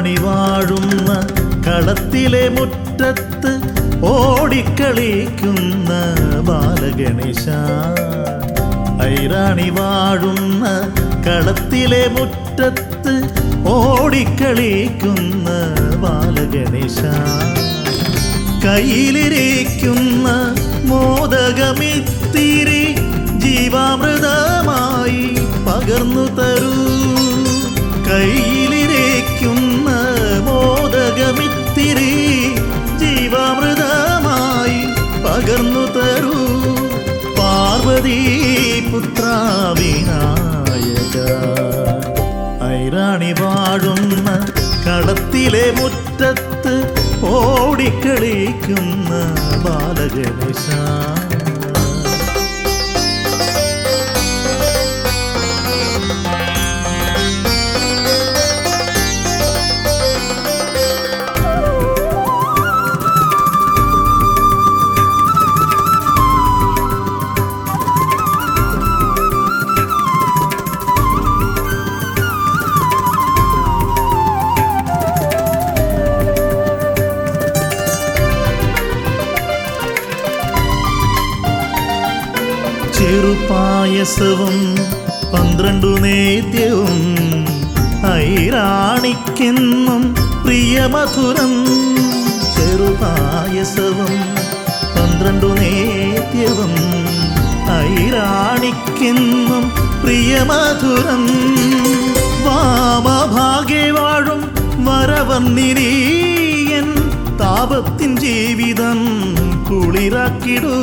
ഐരാണി വാഴുന്ന കളത്തിലെ മുറ്റത്ത് ഓടിക്കളിക്കുന്ന ബാലഗണേശ ഐരാണി വാഴുന്ന കളത്തിലെ മുറ്റത്ത് ഓടിക്കളിക്കുന്ന ബാലഗണേശ കയ്യിലിരിക്കുന്ന മോദകമിത്തിരി ജീവാമൃതമായി പകർന്നു തരൂ കയ്യിലിരിക്കുന്ന മോദകമിത്തിരി ജീവാമൃതമായി പകർന്നു തരൂ പാർവതി പുത്ര വിനായക ഐരാണി വാഴുന്ന കടത്തിലെ മുറ്റത്ത് ഓടിക്കളിക്കുന്ന ബാലഗണേശ ചെറുപായസവും പന്ത്രണ്ടു നേദ്യവും ഐരാണിക്കെന്നും പ്രിയമധുരം ചെറുപായസവും പന്ത്രണ്ടു നേദ്യവും ഐരാണിക്കെന്നും പ്രിയമധുരം വാമഭാഗ്യ വാഴും വരവന്നിരീയൻ താപത്തിൻ ജീവിതം കുളിരാക്കിടൂ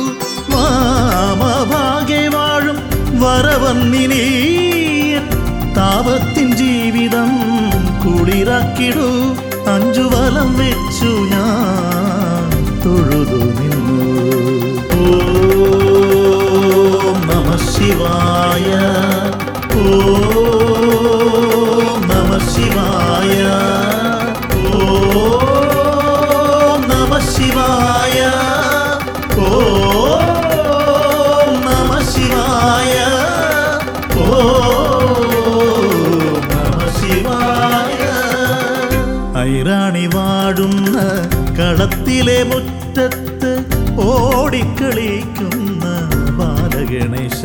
വാമഭാഗ്യ വാഴും വരവന്നിനീയൻ താപത്തിൻ ജീവിതം കുളിരാക്കിടൂ അഞ്ചു വലം വെച്ചു ഞാൻ തൊഴുതു നിന്നു ഓം നമ ശിവായ ഓം നമ ശിവായ ഓം നമ ശിവായ ഓം നമ ശിവായ ഓം നമ ശിവായ ഐരാണി വാഴുന്ന കളത്തിലെ മുറ്റത്ത് ഓടിക്കളിക്കുന്ന ബാലഗണേശ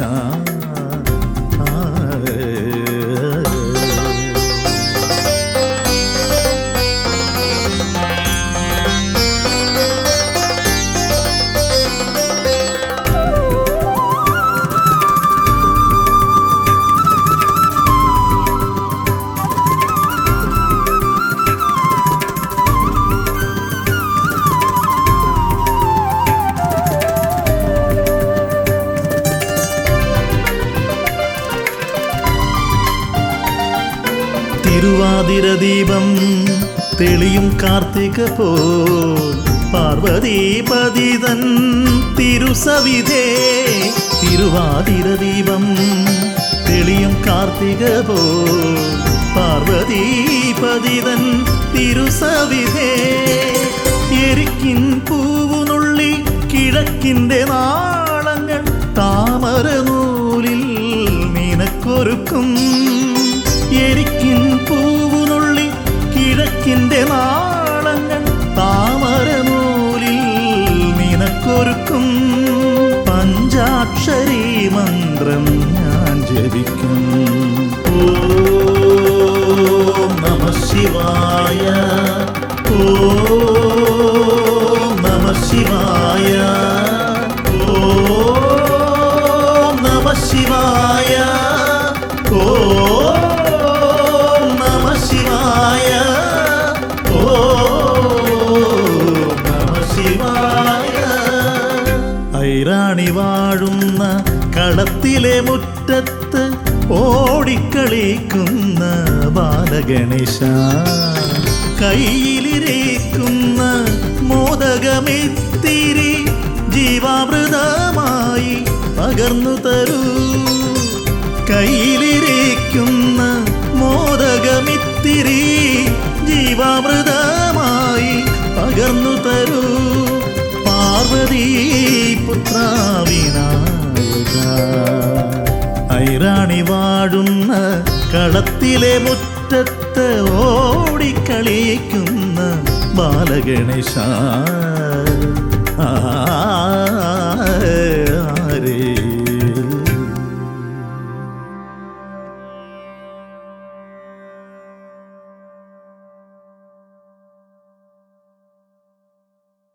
തിരുവാതിര ദീപം തെളിയും കാർത്തിക പോൽ പാർവതീപതിതൻ തിരുസവിധേ തിരുവാതിര ദീപം തെളിയും കാർത്തിക പോൽ പാർവതീപതിതൻ തിരുസവിധേ എരിക്കിൻ പൂവുനുള്ളി കിഴക്കിൻ്റെ നാളങ്ങൾ താമര നൂലിൽ നിനക്കൊരുക്കും എരിക്കിൻ പൂവുനുള്ളി കിഴക്കിൻ്റെ നാളങ്ങൾ താമര നൂലിൽ നിനക്കൊരുക്കും പഞ്ചാക്ഷരി മന്ത്രം ഞാൻ ജപിക്കും ഓം നമ ശിവായ ഓം നമ ശിവായ ഓം നമ ശിവായ ഓം നമ ശിവായ ഓം നമ ശിവായ ഐരാണി വാഴുന്ന കളത്തിലെ മുറ്റത്ത് ഓടിക്കളിക്കുന്ന ബാലഗണേശ കയ്യിലിരിക്കുന്ന മോദകമിത്തിരി ജീവാമൃതമായി പകർന്നു തരൂ കയ്യിലിരിക്കുന്ന മോദകമിത്തിരി ജീവാമൃതമായി പകർന്നു തരൂ പാർവതി പുത്ര വിനായക ഐരാണി വാഴുന്ന കളത്തിലെ മുറ്റ മുറ്റത്ത് ഓടിക്കളിക്കുന്ന ബാലഗണേശ ആ